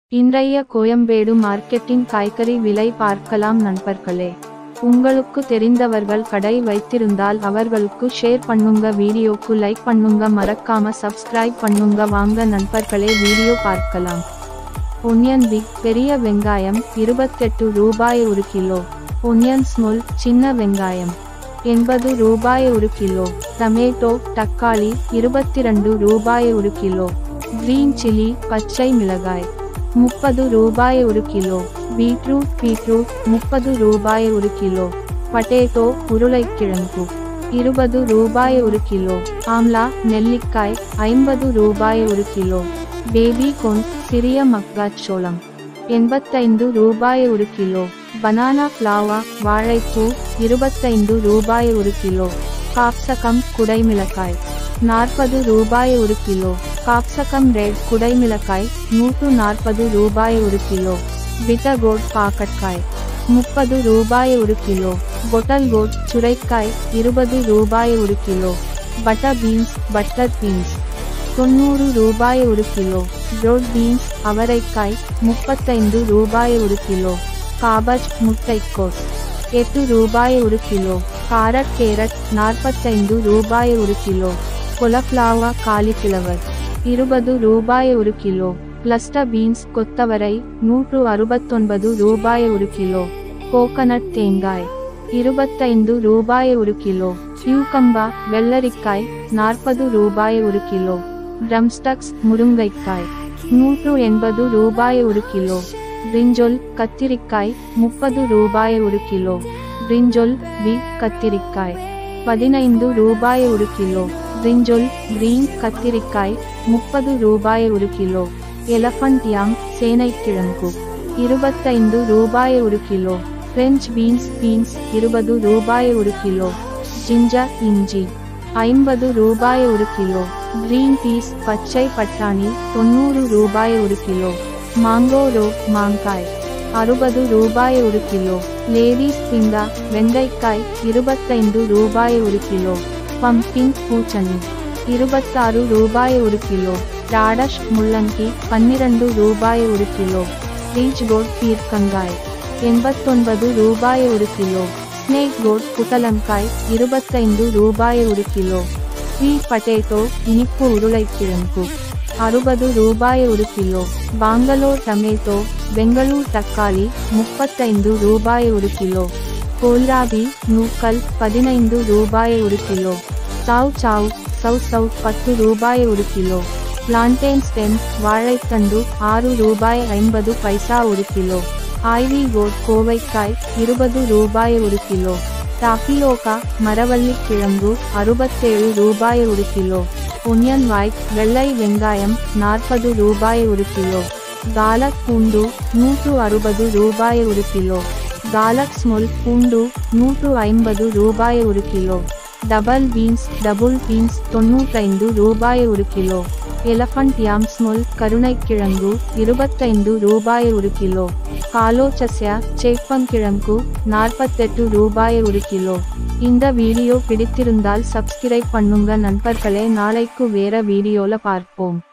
இன்றைய கோயம்பேடு மார்க்கெட்டின் காய்கறி விலை பார்க்கலாம் நண்பர்களே உங்களுக்கு தெரிந்தவர்கள் கடை வைத்திருந்தால் அவர்களுக்கு ஷேர் பண்ணுங்க வீடியோக்கு லைக் பண்ணுங்க மறக்காம சப்ஸ்கிரைப் பண்ணுங்க வாங்க நண்பர்களே வீடியோ பார்க்கலாம் ஒனியன் பிக் பெரிய வெங்காயம் இருபத்தெட்டு ரூபாய் ஒரு கிலோ ஒனியன் ஸ்மால் சின்ன வெங்காயம் எண்பது ரூபாய் ஒரு கிலோ டமேட்டோ தக்காளி இருபத்தி ரெண்டு ரூபாய் ஒரு கிலோ கிரீன் சில்லி பச்சை மிளகாய் முப்பது ரூபாய் ஒரு கிலோ பீட்ரூட் பீட்ரூட் முப்பது ரூபாய் ஒரு கிலோ பட்டேட்டோ உருளைக்கிழங்கு இருபது ரூபாய் ஒரு கிலோ ஆம்லா நெல்லிக்காய் ஐம்பது ரூபாய் ஒரு கிலோ பேபி கொன் சிறிய மக்காச்சோளம் எண்பத்தைந்து ரூபாய் ஒரு கிலோ பனானா ஃப்ளாவா வாழைப்பூ இருபத்தைந்து ரூபாய் ஒரு கிலோ காப்சகம் குடைமிளகாய் நாற்பது ரூபாய் ஒரு கிலோ காப்சகம் ரெட் குடைமிளகாய் நூற்று நாற்பது ரூபாய் ஒரு கிலோ பிட்டகோட் பாக்கட்காய் முப்பது ரூபாய் ஒரு கிலோ பொட்டல் கோட் சுரைக்காய் இருபது ரூபாய் ஒரு kilo butter beans butter beans தொண்ணூறு ரூபாய் ஒரு கிலோ ப்ரோட் பீன்ஸ் அவரைக்காய் முப்பத்தைந்து ரூபாய் ஒரு கிலோ காபஜ் முட்டைக்கோஸ் எட்டு ரூபாய் ஒரு கிலோ காரட் கேரட் நாற்பத்தைந்து ரூபாய் ஒரு கிலோ கொலஃப்ளாவா காலிஃப்ளவர் இருபது ரூபாய் ஒரு கிலோ கிளஸ்டர் பீன்ஸ் கொத்தவரை நூற்று அறுபத்தொன்பது ரூபாய் ஒரு கிலோ கோகனட் தேங்காய் இருபத்தைந்து ரூபாய் ஒரு கிலோ கியூகம்பா வெள்ளரிக்காய் நாற்பது ரூபாய் ஒரு கிலோ ட்ரம்ஸ்டக்ஸ் முருங்கைக்காய் நூற்று எண்பது ரூபாய் ஒரு கிலோ பிரிஞ்சொல் கத்திரிக்காய் முப்பது ரூபாய் ஒரு கிலோ பிரிஞ்சொல் வி கத்திரிக்காய் பதினைந்து ரூபாய் ஒரு கிலோ பிரிஞ்சொல் கிரீன் கத்திரிக்காய் முப்பது ரூபாய் ஒரு கிலோ எலஃபண்ட் யாங் சேனைக்கிழங்கு இருபத்தைந்து ரூபாய் ஒரு கிலோ பிரெஞ்ச் பீன்ஸ் பீன்ஸ் இருபது ரூபாய் ஒரு கிலோ ஜிஞ்சர் இஞ்சி ஐம்பது ரூபாய் ஒரு கிலோ கிரீன் பீஸ் பச்சை பட்டாணி தொண்ணூறு ரூபாய் ஒரு கிலோ மாங்கோ ரோ மாங்காய் அறுபது ரூபாய் ஒரு கிலோ லேடிஸ் பிங்கா வெண்டைக்காய் இருபத்தைந்து ரூபாய் ஒரு கிலோ பம்பின் பூச்சணி இருபத்தாறு ரூபாய் ஒரு கிலோ ராடஷ் முள்ளங்கி பன்னிரண்டு ரூபாய் ஒரு கிலோ ரீச் கோட் பீர்க்கங்காய் எண்பத்தொன்பது ரூபாய் ஒரு கிலோ ஸ்னேக் கோட் புட்டலங்காய் இருபத்தைந்து ரூபாய் ஒரு கிலோ ஸ்வீட் பட்டேட்டோ இனிப்பு உருளைக்கிழங்கு அறுபது ரூபாய் ஒரு கிலோ பாங்களூர் டமேட்டோ பெங்களூர் தக்காளி முப்பத்தைந்து ரூபாய் ஒரு கிலோ கோல்ராபி நூக்கல் பதினைந்து ரூபாய் ஒரு kilo chow chow chow chow பத்து ரூபாய் ஒரு கிலோ பிளான்டேன் ஸ்டெம் வாழைத்தண்டு ஆறு ரூபாய் ஐம்பது பைசா ஒரு கிலோ ஐவி கோட் கோவைக்காய் இருபது ரூபாய் ஒரு கிலோ டாபியோகா மரவள்ளி கிழங்கு அறுபத்தேழு ரூபாய் ஒரு கிலோ ஒனியன் ஒயிட் வெள்ளை வெங்காயம் நாற்பது ரூபாய் ஒரு கிலோ காலக் பூண்டு நூற்று அறுபது ரூபாய் ஒரு கிலோ காலக் ஸ்முல் பூண்டு நூற்று ஐம்பது ரூபாய் ஒரு kilo double beans double beans தொண்ணூற்றைந்து ரூபாய் ஒரு கிலோ எலஃபண்ட் யாம் ஸ்முல் கருணைக்கிழங்கு இருபத்தைந்து ரூபாய் ஒரு கிலோ காலோச்சஸ்யா சேப்பங்கிழங்கு நாற்பத்தெட்டு ரூபாய் ஒரு கிலோ இந்த வீடியோ பிடித்திருந்தால் சப்ஸ்கிரைப் பண்ணுங்க நண்பர்களே நாளைக்கு வேற வீடியோல பார்ப்போம்